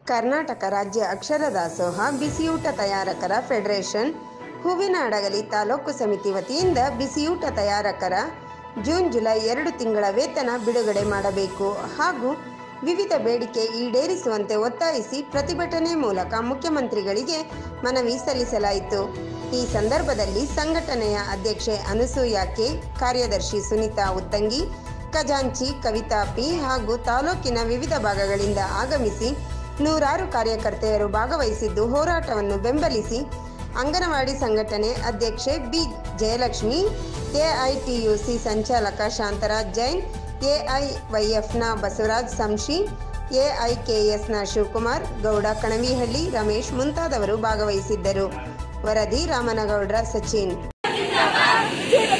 ಕರ್ನಾಟಕ ರಾಜ್ಯ ಅಕ್ಷರ ದಾಸೋಹ ಬಿಸಿಯೂಟ ತಯಾರಕರ ಫೆಡರೇಷನ್ ಹೂವಿನ ಹಡಗಲಿ ತಾಲೂಕು ಸಮಿತಿ ವತಿಯಿಂದ ಬಿಸಿಯೂಟ ತಯಾರಕರ ಜೂನ್ ಜುಲೈ ಎರಡು ತಿಂಗಳ ವೇತನ ಬಿಡುಗಡೆ ಮಾಡಬೇಕು ಹಾಗೂ ವಿವಿಧ ಬೇಡಿಕೆ ಈಡೇರಿಸುವಂತೆ ಒತ್ತಾಯಿಸಿ ಪ್ರತಿಭಟನೆ ಮೂಲಕ ಮುಖ್ಯಮಂತ್ರಿಗಳಿಗೆ ಮನವಿ ಸಲ್ಲಿಸಲಾಯಿತು ಈ ಸಂದರ್ಭದಲ್ಲಿ ಸಂಘಟನೆಯ ಅಧ್ಯಕ್ಷೆ ಅನಸೂಯ ಕೆ ಕಾರ್ಯದರ್ಶಿ ಸುನೀತಾ ಉತ್ತಂಗಿ ಖಜಾಂಚಿ ಕವಿತಾ ಪಿ ಹಾಗೂ ತಾಲೂಕಿನ ವಿವಿಧ ಭಾಗಗಳಿಂದ ಆಗಮಿಸಿ ನೂರಾರು ಕಾರ್ಯಕರ್ತೆಯರು ಭಾಗವಹಿಸಿದ್ದು ಹೋರಾಟವನ್ನು ಬೆಂಬಲಿಸಿ ಅಂಗನವಾಡಿ ಸಂಘಟನೆ ಅಧ್ಯಕ್ಷೆ ಬಿ ಜಯಲಕ್ಷ್ಮಿ ಎಐಟಿಯುಸಿ ಸಂಚಾಲಕ ಶಾಂತರಾಜ್ ಜೈನ್ ಎಐವೈಎಫ್ನ ಬಸವರಾಜ್ ಸಂಶಿ ಎಐಕೆಎಸ್ನ ಶಿವಕುಮಾರ್ ಗೌಡ ಕಣವಿಹಳ್ಳಿ ರಮೇಶ್ ಮುಂತಾದವರು ಭಾಗವಹಿಸಿದ್ದರು ವರದಿ ರಾಮನಗೌಡ್ರ ಸಚಿನ್ ಜೀವ